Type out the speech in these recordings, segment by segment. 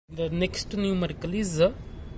The next numerical is uh,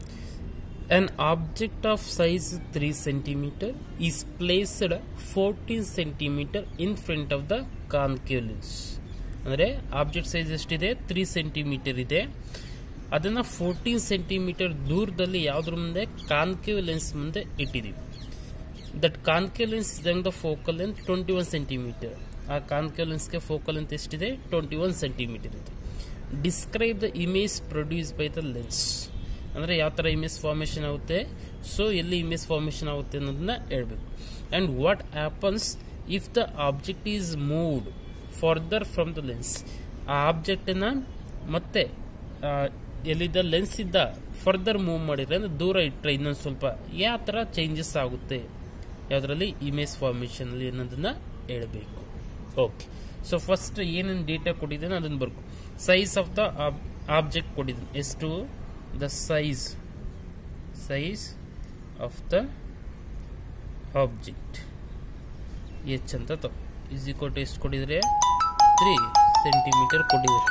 an object of size 3 centimeter is placed 14 centimeter in front of the concave lens. ಅಂದರೆ object size ಎಷ್ಟಿದೆ three centimetre ಇದೆ ಅದನ್ನು fourteen centimetre ದೂರದಲ್ಲಿ ಯಾವುದ್ರ ಮುಂದೆ concave lens ಮುಂದೆ ಇಟ್ಟಿದ್ದೀವಿ ದಟ್ ಕಾನ್ಕೇವ್ ಲೆನ್ಸ್ ಇದಂಗ್ the focal length twenty one centimetre ಆ ಕಾನ್ಕೇವ್ ಲೆನ್ಸ್ಗೆ ಫೋಕಲ್ ಲೆಂತ್ ಎಷ್ಟಿದೆ ಟ್ವೆಂಟಿ ಒನ್ ಸೆಂಟಿಮೀಟರ್ ಇದೆ describe the image produce by the lens ಅಂದರೆ ಯಾವ ಥರ ಇಮೇಜ್ ಫಾರ್ಮೇಷನ್ ಆಗುತ್ತೆ ಸೊ ಎಲ್ಲಿ ಇಮೇಜ್ ಫಾರ್ಮೇಷನ್ ಆಗುತ್ತೆ ಅನ್ನೋದನ್ನ ಹೇಳ್ಬೇಕು and what happens if the object is moved further from the lens ಆ ಆಬ್ಜೆಕ್ಟನ್ನು ಮತ್ತೆ ಆ, ಎಲ್ಲಿದ್ದ ಲೆನ್ಸ್ ಇದ್ದ ಫರ್ದರ್ ಮೂವ್ ಮಾಡಿದ್ರೆ ಅಂದ್ರೆ ದೂರ ಇಟ್ಟರೆ ಇನ್ನೊಂದು ಸ್ವಲ್ಪ ಯಾವ ಥರ ಚೇಂಜಸ್ ಆಗುತ್ತೆ ಯಾವುದರಲ್ಲಿ ಇಮೇಜ್ ಫಾರ್ಮೇಷನಲ್ಲಿ ಅನ್ನೋದನ್ನ ಹೇಳಬೇಕು ಓಕೆ ಸೊ ಫಸ್ಟ್ ಏನೇನು ಡೇಟಾ ಕೊಟ್ಟಿದ್ದೇನೆ ಅದನ್ನು ಬರ್ಕೊ ಸೈಜ್ ಆಫ್ ದ ಆಬ್ಜೆಕ್ಟ್ ಕೊಟ್ಟಿದ್ದೀನಿ ಎಷ್ಟು the size size of the object H ಅಂತ ತಗೋ ಇಸ್ ಈಕ್ವಲ್ ಟು ಎಷ್ಟು ಕೊಟ್ಟಿದ್ರೆ ತ್ರೀ ಸೆಂಟಿಮೀಟರ್ ಕೊಟ್ಟಿದ್ದಾರೆ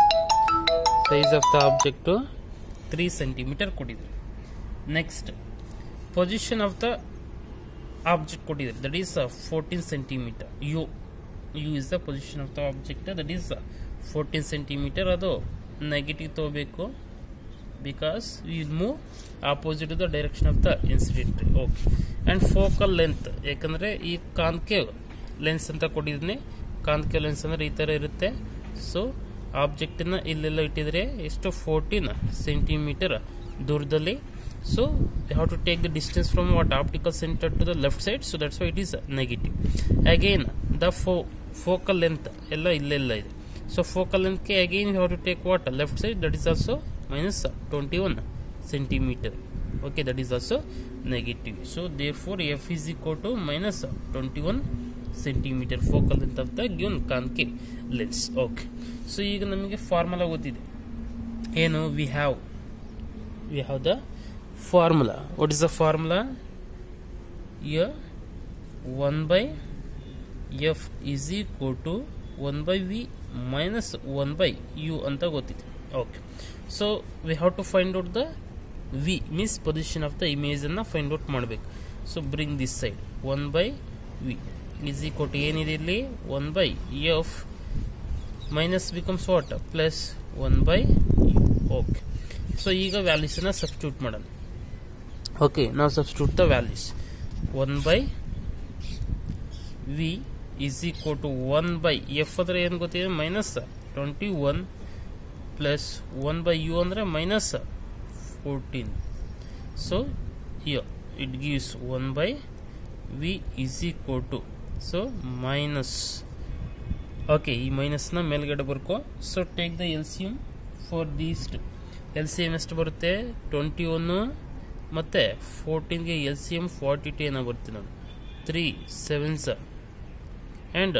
size of the object three centimetre ಕೊಟ್ಟಿದ್ದಾರೆ next position of the object ಕೊಟ್ಟಿದ್ದಾರೆ that is fourteen centimetre U U is the position of the object that is fourteen centimetre ಅದು negative ತಗೋಬೇಕು because will move opposite the direction of the incident okay and focal length ಯಾಕಂದರೆ ಈ concave lens ಅಂತ ಕೊಟ್ಟಿದ್ದೀನಿ concave lens ಅಂದರೆ ಈ ಥರ ಇರುತ್ತೆ ಸೊ ಆಬ್ಜೆಕ್ಟನ್ನ ಇಲ್ಲೆಲ್ಲ ಇಟ್ಟಿದ್ರೆ ಎಷ್ಟು ಫೋರ್ಟೀನ್ ಸೆಂಟಿಮೀಟರ್ ದೂರದಲ್ಲಿ so have to take the distance from what optical centre to the left side so that's why it is negative again the fo focal length ಎಲ್ಲ ಇಲ್ಲೆಲ್ಲ ಇದೆ ಸೊ ಫೋಕಲ್ ಲೆಂತ್ಗೆ again have to take what left side that is also minus 21 centimeter okay that is also negative so therefore f is equal to minus 21 centimeter focal length of the given concave lens okay so ಈಗ ನಮಗೆ formula ಗೊತ್ತಿದೆ ಏನು V have we have the formula what is the formula ಯ one by F is equal to one by V minus one by U ಅಂತ ಗೊತ್ತಿದೆ okay so we have to find out the V means position of the ಇಮೇಜನ್ನು find out ಮಾಡಬೇಕು so bring this side one by V is equal to ಏನಿದೆ ಇಲ್ಲಿ one by F minus becomes what plus one by U okay so ಈಗ ವ್ಯಾಲ್ಯೂಸನ್ನು substitute ಮಾಡೋಣ okay ನಾವು substitute the values one by V is equal to one by F ಅಂದರೆ ಏನು ಗೊತ್ತಿದೆ minus twenty one plus one by U ಅಂದರೆ minus fourteen so U it gives one by V is equal to so minus okay ಈ ಮೈನಸ್ನ ಮೇಲ್ಗಡೆ ಬರ್ಕೋ so take the L C M for these two L C M ಎಷ್ಟು ಬರುತ್ತೆ twenty one ಮತ್ತು ಫೋರ್ಟೀನ್ಗೆ L C M forty two ಏನೋ ಬರುತ್ತೆ ನೋಡಿ three sevens and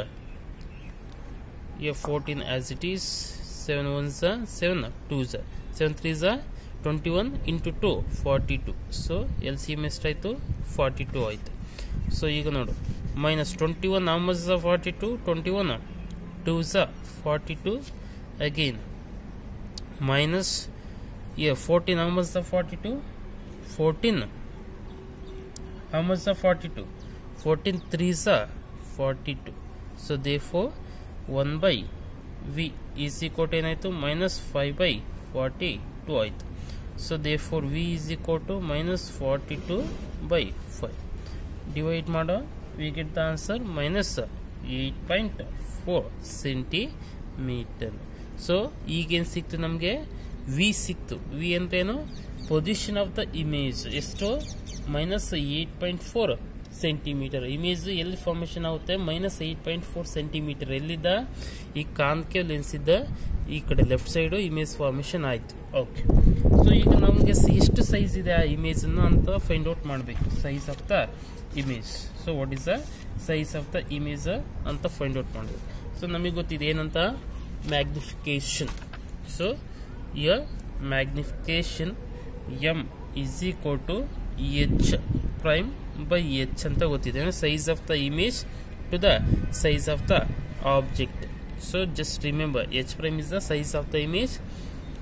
a fourteen as it is seven ones seven twos seven threes twenty one into two forty two so L C M ಎಷ್ಟಾಯಿತು forty two ಆಯಿತು so ಈಗ ನೋಡು minus twenty one much is forty two twenty one twos forty two again minus a fourteen much is forty two fourteen much is forty two fourteen threes forty two so they four one by V is equal to ಏನಾಯಿತು minus five by forty two ಆಯಿತು so therefore V is equal to minus forty two by five divide ಮಾಡೋ we get the answer minus eight point four centimetre so ಈಗೇನು ಸಿಕ್ತು ನಮಗೆ V ಸಿಕ್ತು V ಅಂತೇನು position of the image ಎಷ್ಟು minus eight point four centimetre image ಎಲ್ಲಿ formation ಆಗುತ್ತೆ minus eight point four centimetre ಎಲ್ಲಿದ್ದ ಈ ಕಾನ್ಕೇವ್ ಲೆನ್ಸ್ ಇದ್ದ ಈ ಕಡೆ ಲೆಫ್ಟ್ ಸೈಡು ಇಮೇಜ್ ಫಾರ್ಮೇಷನ್ ಆಯಿತು ಓಕೆ ಸೊ ಈಗ ನಮಗೆ ಎಷ್ಟು ಸೈಜ್ ಇದೆ ಆ ಇಮೇಜನ್ನು ಅಂತ ಫೈಂಡ್ ಔಟ್ ಮಾಡಬೇಕು size of the image so what is the size of the image ಅಂತ ಫೈಂಡ್ ಔಟ್ ಮಾಡಬೇಕು ಸೊ ನಮಗೆ ಗೊತ್ತಿದೆ ಏನಂತ ಮ್ಯಾಗ್ನಿಫಿಕೇಶನ್ ಸೊ ಯ magnification M is equal to H prime by H ಅಂತ ಗೊತ್ತಿದೆ size of the image to the size of the object So just remember h prime is the size of the image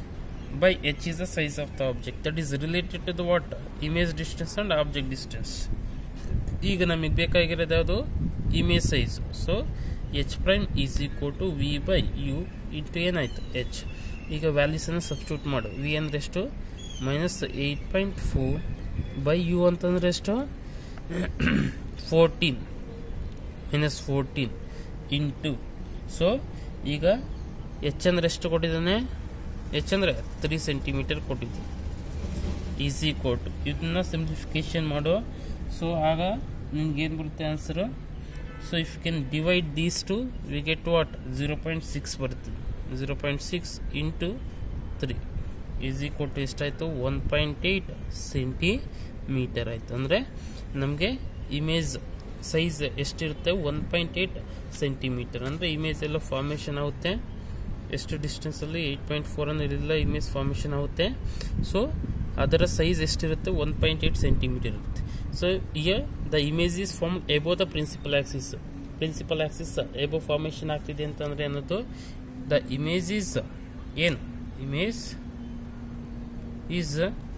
by h is the size of the object that is related to the what image distance and object distance ಈಗ ನಮಗೆ ಬೇಕಾಗಿರೋದು ಯಾವುದು image size so H prime is equal to V by U into ಏನಾಯ್ತು H ಈಗ ವ್ಯಾಲ್ಯೂಸನ್ನು substitute ಮಾಡು V ಅಂದ್ರೆ ಎಷ್ಟು minus eight point four by U ಅಂತಂದ್ರೆ ಎಷ್ಟು fourteen minus fourteen into so ಈಗ ಎಚ್ ಅಂದ್ರೆ ಎಷ್ಟು ಕೊಟ್ಟಿದ್ದಾನೆ ಎಚ್ ಅಂದರೆ ತ್ರೀ ಸೆಂಟಿಮೀಟರ್ ಕೊಟ್ಟಿದ್ದು ಈಸಿ ಕೊಟ್ಟು ಇದನ್ನ ಸಿಂಪ್ಲಿಫಿಕೇಶನ್ ಮಾಡೋ ಸೊ ಆಗ ನಿಮ್ಗೆ ಏನು ಬರುತ್ತೆ answer so if you can divide these two we get what zero point six ಬರುತ್ತೆ zero point six into three easy ಕೊಟ್ಟು ಎಷ್ಟಾಯಿತು ಒನ್ ಪಾಯಿಂಟ್ ಏಯ್ಟ್ ಸೆಂಟಿಮೀಟರ್ ಆಯಿತು ಅಂದರೆ ನಮಗೆ ಇಮೇಜ್ ಸೈಜ್ ಎಷ್ಟಿರುತ್ತೆ ಒನ್ ಪಾಯಿಂಟ್ ಏಯ್ಟ್ ಸೆಂಟಿಮೀಟರ್ ಅಂದರೆ ಇಮೇಜ್ ಎಲ್ಲ formation ಆಗುತ್ತೆ ಎಷ್ಟು ಡಿಸ್ಟೆನ್ಸಲ್ಲಿ ಏಯ್ಟ್ ಪಾಯಿಂಟ್ ಫೋರ್ ಅನ್ನೋದಿಲ್ಲ ಇಮೇಜ್ ಫಾರ್ಮೇಷನ್ ಆಗುತ್ತೆ ಸೊ ಅದರ ಸೈಜ್ ಎಷ್ಟಿರುತ್ತೆ ಒನ್ ಪಾಯಿಂಟ್ ಏಯ್ಟ್ ಸೆಂಟಿಮೀಟರ್ ಇರುತ್ತೆ so here the image is form above the principal axis principal axis above formation ಆಗ್ತಿದೆ ಅಂತಂದರೆ ಅನ್ನೋದು ದ ಇಮೇಜ್ ಈಸ್ ಏನು image is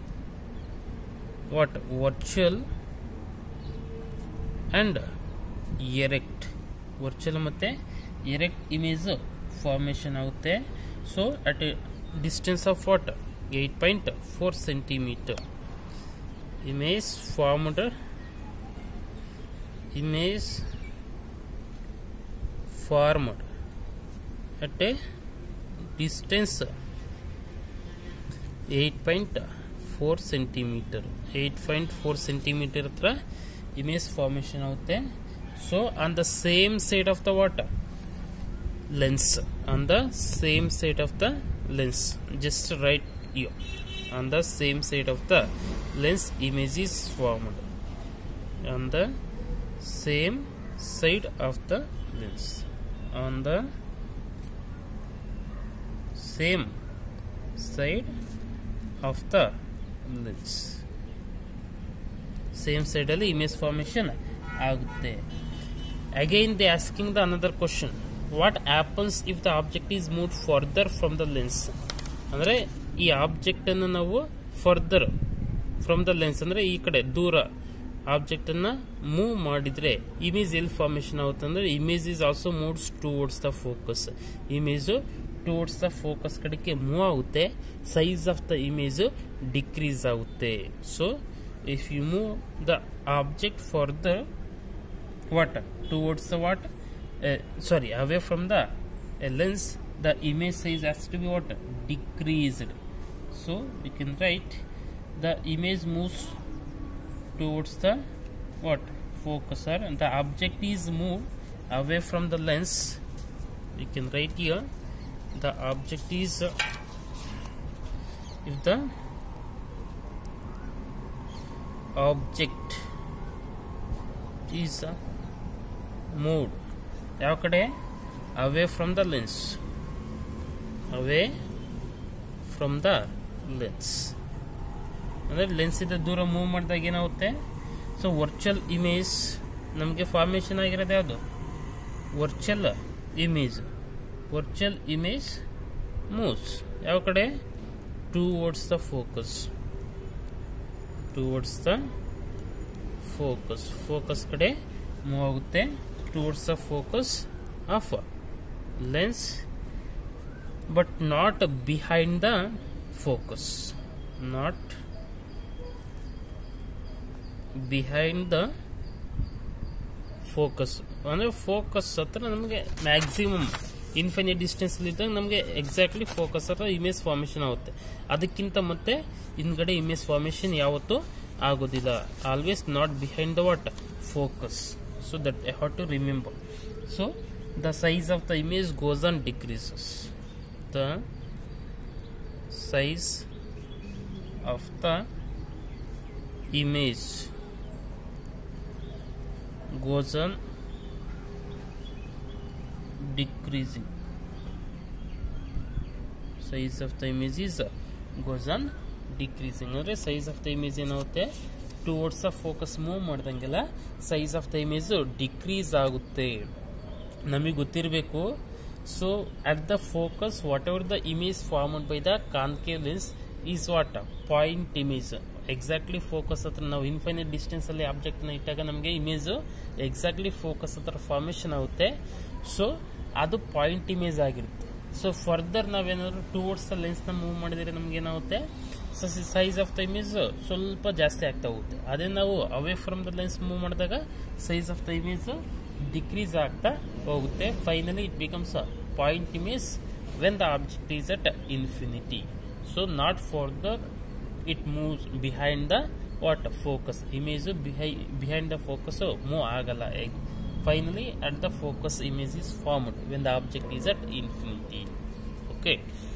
what virtual and erect virtual ಮತ್ತು erect image formation ಆಗುತ್ತೆ so at a distance of what eight point four centimetre image formed image formed at a distance eight point four centimetre eight point four centimetre ಹತ್ರ image formation ಆಗುತ್ತೆ so on the same side of the water lens on the same side of the lens just right here on the same side of the lens image is formed on the same side of the lens on the same side of the lens same ಸೈಡಲ್ಲಿ image formation ಆಗುತ್ತೆ again they asking the another question what happens if the object is move further from the lens ಅಂದರೆ ಈ ಆಬ್ಜೆಕ್ಟನ್ನು ನಾವು further from the lens ಅಂದರೆ ಈ ಕಡೆ ದೂರ ಆಬ್ಜೆಕ್ಟನ್ನು ಮೂವ್ ಮಾಡಿದರೆ ಇಮೇಜ್ ಎಲ್ಲಿ ಫಾರ್ಮೇಷನ್ ಆಗುತ್ತೆ ಅಂದರೆ image is also moves towards the focus image towards the focus ಕಡೆಗೆ ಮೂವ್ ಆಗುತ್ತೆ size of the image decrease ಆಗುತ್ತೆ so if you move the object further what towards the what uh, sorry away from the uh, lens the image size has to be what decreased so we can write the image moves towards the what focuser and the object is moved away from the lens we can write here the object is uh, if the object is uh, moved ಯಾವ ಕಡೆ away from the lens away from the lens ಅಂದರೆ ಲೆನ್ಸಿಂದ ದೂರ move ಮಾಡಿದಾಗ ಏನಾಗುತ್ತೆ so virtual image ನಮಗೆ formation ಆಗಿರೋದು ಯಾವುದು virtual image virtual image moves ಯಾವ ಕಡೆ towards the focus towards the focus focus ಕಡೆ ಮೂವ್ ಆಗುತ್ತೆ towards the focus of lens but not behind the focus not behind the focus ಅಂದರೆ focus ಹತ್ರ ನಮಗೆ ಮ್ಯಾಕ್ಸಿಮಮ್ ಇನ್ಫಿನಿಟ್ ಡಿಸ್ಟೆನ್ಸ್ಲಿದ್ದಾಗ ನಮಗೆ ಎಕ್ಸಾಕ್ಟ್ಲಿ ಫೋಕಸ್ ಹತ್ರ ಇಮೇಜ್ ಫಾರ್ಮೇಷನ್ ಆಗುತ್ತೆ ಅದಕ್ಕಿಂತ ಮತ್ತೆ ಹಿಂದ್ಗಡೆ ಇಮೇಜ್ ಫಾರ್ಮೇಷನ್ ಯಾವತ್ತೂ ಆಗೋದಿಲ್ಲ always not behind the what focus so that I have to remember. So the size of the image goes on decreases. The size of the image goes on decreasing. Size of the image is uh, goes on decreasing. ಅಂದರೆ size of the image ಏನಾಗುತ್ತೆ towards ಆ focus move ಮಾಡ್ದಂಗೆಲ್ಲ size of the image decrease ಆಗುತ್ತೆ ನಮಗೆ ಗೊತ್ತಿರಬೇಕು So at the focus, whatever the image formed by the concave lens is what point image. Exactly focus ಹತ್ರ ನಾವು infinite distance ಅಲ್ಲಿ object ನ ಇಟ್ಟಾಗ ನಮಗೆ ಇಮೇಜ್ ಎಕ್ಸಾಕ್ಟ್ಲಿ ಫೋಕಸ್ ಹತ್ರ ಫಾರ್ಮೇಶನ್ ಆಗುತ್ತೆ ಸೊ ಅದು ಪಾಯಿಂಟ್ ಇಮೇಜ್ ಆಗಿರುತ್ತೆ ಸೊ ಫರ್ದರ್ ನಾವೇನಾದ್ರು ಟುವರ್ಡ್ಸ್ ದ ಲೆನ್ಸ್ ನ ಮೂವ್ ಮಾಡಿದ್ರೆ ನಮ್ಗೆ ಏನಾಗುತ್ತೆ so size of the image ಸ್ವಲ್ಪ ಜಾಸ್ತಿ ಆಗ್ತಾ ಹೋಗುತ್ತೆ ಅದೇ ನಾವು away from the lens move ಮಾಡಿದಾಗ size of the image decrease ಆಗ್ತಾ ಹೋಗುತ್ತೆ finally it becomes point image when the object is at infinity so not far the it moves behind the what focus image behind the focus move ಆಗಲ್ಲ finally at the focus image is formed when the object is at infinity okay